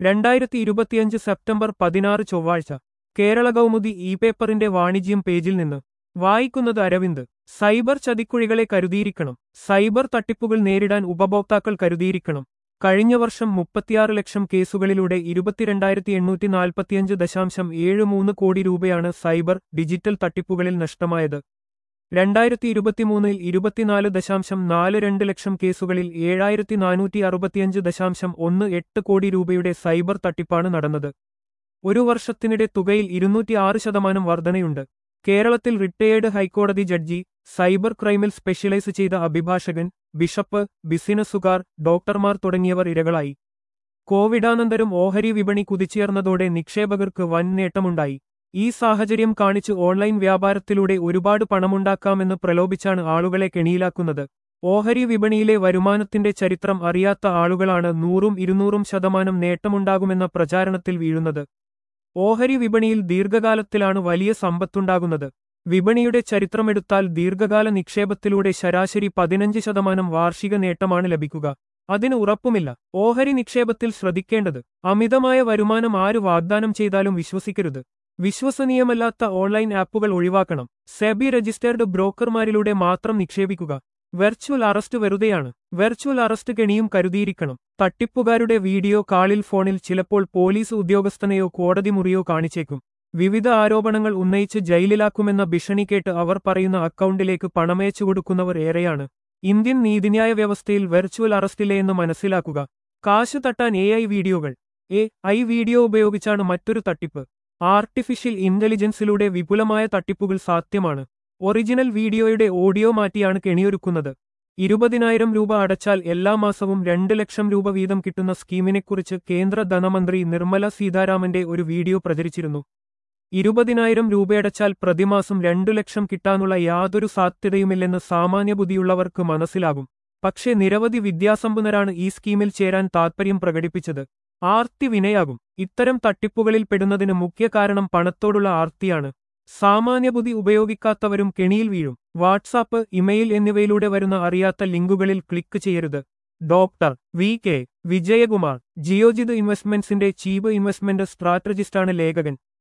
രണ്ടായിരത്തി ഇരുപത്തിയഞ്ച് സെപ്റ്റംബർ പതിനാറ് ചൊവ്വാഴ്ച കേരള കൗമുദി ഇ പേപ്പറിന്റെ വാണിജ്യം പേജിൽ നിന്ന് വായിക്കുന്നത് അരവിന്ദ് സൈബർ ചതിക്കുഴികളെ കരുതിയിരിക്കണം സൈബർ തട്ടിപ്പുകൾ നേരിടാൻ ഉപഭോക്താക്കൾ കരുതിയിരിക്കണം കഴിഞ്ഞ വർഷം മുപ്പത്തിയാറ് ലക്ഷം കേസുകളിലൂടെ ഇരുപത്തിരണ്ടായിരത്തി എണ്ണൂറ്റി നാൽപ്പത്തിയഞ്ച് ദശാംശം ഏഴ് മൂന്ന് കോടി രൂപയാണ് സൈബർ ഡിജിറ്റൽ തട്ടിപ്പുകളിൽ നഷ്ടമായത് രണ്ടായിരത്തി ഇരുപത്തിമൂന്നിൽ ഇരുപത്തിനാല് ദശാംശം നാല് രണ്ട് ലക്ഷം കേസുകളിൽ ഏഴായിരത്തി നാനൂറ്റി അറുപത്തിയഞ്ച് ദശാംശം ഒന്ന് എട്ട് കോടി രൂപയുടെ സൈബർ തട്ടിപ്പാണ് നടന്നത് ഒരു വർഷത്തിനിടെ തുകയിൽ ഇരുന്നൂറ്റി ആറ് ശതമാനം വർധനയുണ്ട് കേരളത്തിൽ റിട്ടയേർഡ് ഹൈക്കോടതി ജഡ്ജി സൈബർ ക്രൈമിൽ സ്പെഷ്യലൈസ് ചെയ്ത അഭിഭാഷകൻ ബിഷപ്പ് ബിസിനസ്സുകാർ ഡോക്ടർമാർ തുടങ്ങിയവർ ഇരകളായി കോവിഡാനന്തരം ഓഹരി വിപണി കുതിച്ചുയർന്നതോടെ നിക്ഷേപകർക്ക് വൻ നേട്ടമുണ്ടായി ഈ സാഹചര്യം കാണിച്ച് ഓൺലൈൻ വ്യാപാരത്തിലൂടെ ഒരുപാട് പണമുണ്ടാക്കാമെന്ന് പ്രലോഭിച്ചാണ് ആളുകളെ കെണിയിലാക്കുന്നത് ഓഹരി വിപണിയിലെ വരുമാനത്തിന്റെ ചരിത്രം അറിയാത്ത ആളുകളാണ് നൂറും ഇരുന്നൂറും ശതമാനം നേട്ടമുണ്ടാകുമെന്ന പ്രചാരണത്തിൽ വീഴുന്നത് ഓഹരി വിപണിയിൽ ദീർഘകാലത്തിലാണ് വലിയ സമ്പത്തുണ്ടാകുന്നത് വിപണിയുടെ ചരിത്രമെടുത്താൽ ദീർഘകാല നിക്ഷേപത്തിലൂടെ ശരാശരി പതിനഞ്ച് ശതമാനം വാർഷിക നേട്ടമാണ് ലഭിക്കുക അതിന് ഉറപ്പുമില്ല ഓഹരി നിക്ഷേപത്തിൽ ശ്രദ്ധിക്കേണ്ടത് അമിതമായ വരുമാനം ആര് വാഗ്ദാനം ചെയ്താലും വിശ്വസിക്കരുത് വിശ്വസനീയമല്ലാത്ത ഓൺലൈൻ ആപ്പുകൾ ഒഴിവാക്കണം സെബി രജിസ്റ്റേർഡ് ബ്രോക്കർമാരിലൂടെ മാത്രം നിക്ഷേപിക്കുക വെർച്വൽ അറസ്റ്റ് വെറുതെയാണ് വെർച്വൽ അറസ്റ്റ് കെണിയും കരുതിയിരിക്കണം തട്ടിപ്പുകാരുടെ വീഡിയോ കാളിൽ ഫോണിൽ ചിലപ്പോൾ പോലീസ് ഉദ്യോഗസ്ഥനെയോ കോടതി മുറിയോ കാണിച്ചേക്കും വിവിധ ആരോപണങ്ങൾ ഉന്നയിച്ച് ജയിലിലാക്കുമെന്ന ഭീഷണി കേട്ട് അവർ പറയുന്ന അക്കൗണ്ടിലേക്ക് പണമയച്ചു കൊടുക്കുന്നവർ ഏറെയാണ് ഇന്ത്യൻ നീതിന്യായ വ്യവസ്ഥയിൽ വെർച്വൽ അറസ്റ്റില്ലെന്ന് മനസ്സിലാക്കുക കാശ് തട്ടാൻ എ ഐ വീഡിയോകൾ എ ഐ വീഡിയോ ഉപയോഗിച്ചാണ് മറ്റൊരു തട്ടിപ്പ് ആർട്ടിഫിഷ്യൽ ഇന്റലിജൻസിലൂടെ വിപുലമായ തട്ടിപ്പുകൾ സാധ്യമാണ് ഒറിജിനൽ വീഡിയോയുടെ ഓഡിയോ മാറ്റിയാണ് കെണിയൊരുക്കുന്നത് ഇരുപതിനായിരം രൂപ അടച്ചാൽ എല്ലാ മാസവും രണ്ട് ലക്ഷം രൂപ വീതം കിട്ടുന്ന സ്കീമിനെക്കുറിച്ച് കേന്ദ്ര ധനമന്ത്രി നിർമ്മല സീതാരാമന്റെ ഒരു വീഡിയോ പ്രചരിച്ചിരുന്നു ഇരുപതിനായിരം രൂപയടച്ചാൽ പ്രതിമാസം രണ്ടു ലക്ഷം കിട്ടാനുള്ള യാതൊരു സാധ്യതയുമില്ലെന്ന് സാമാന്യബുദ്ധിയുള്ളവർക്ക് മനസ്സിലാകും പക്ഷേ നിരവധി വിദ്യാസമ്പന്നരാണ് ഈ സ്കീമിൽ ചേരാൻ താൽപ്പര്യം പ്രകടിപ്പിച്ചത് ആർത്തി വിനയാകും ഇത്തരം തട്ടിപ്പുകളിൽ പെടുന്നതിന് മുഖ്യ കാരണം പണത്തോടുള്ള ആർത്തിയാണ് സാമാന്യബുദ്ധി ഉപയോഗിക്കാത്തവരും കെണിയിൽ വീഴും വാട്സാപ്പ് ഇമെയിൽ എന്നിവയിലൂടെ വരുന്ന അറിയാത്ത ലിങ്കുകളിൽ ക്ലിക്ക് ചെയ്യരുത് doctor V K Vijayakumar Geojit ഇൻവെസ്റ്റ്മെന്റ്സിന്റെ ചീഫ് ഇൻവെസ്റ്റ്മെന്റ് സ്ട്രാറ്റജിസ്റ്റാണ് ലേഖകൻ